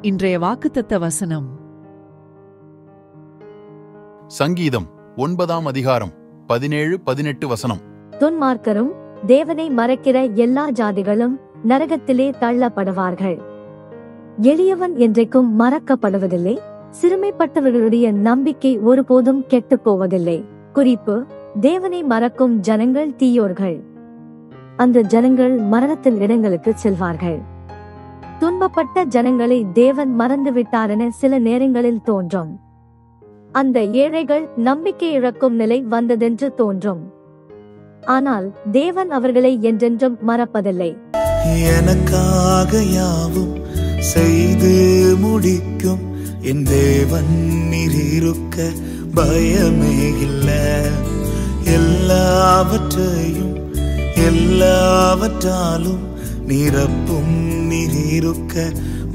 இன்றைய வாக்குத்தத்த வசனம் சங்கீதம் ஒன்பதாம் அதிகாரம் பதினேழு பதினெட்டு வசனம் துன்மார்க்கரும் தேவனை மறக்கிற எல்லா ஜாதிகளும் நரகத்திலே தள்ளப்படுவார்கள் எளியவன் என்றைக்கும் மறக்கப்படுவதில்லை சிறுமைப்பட்டவர்களுடைய நம்பிக்கை ஒருபோதும் கெட்டுப் போவதில்லை குறிப்பு தேவனை மறக்கும் ஜனங்கள் தீயோர்கள் அந்த ஜனங்கள் மரணத்தின் இடங்களுக்கு செல்வார்கள் துன்பப்பட்ட ஜனங்களை தேவன் மறந்து விட்டாரென சில நேரங்களில் தோன்றும் அந்த ஏழைகள் நம்பிக்கை இழக்கும் நிலை வந்ததென்று தோன்றும் ஆனால் தேவன் அவர்களை என்றென்றும் மறப்பதில்லை எனக்காக யாவும் செய்து முடிக்கும் என் தேவன் நீர் இருக்க பயமே இல்ல எல்லாவற்றையும் எல்லாவற்றாலும் நிரப்பும் நீர் இருக்க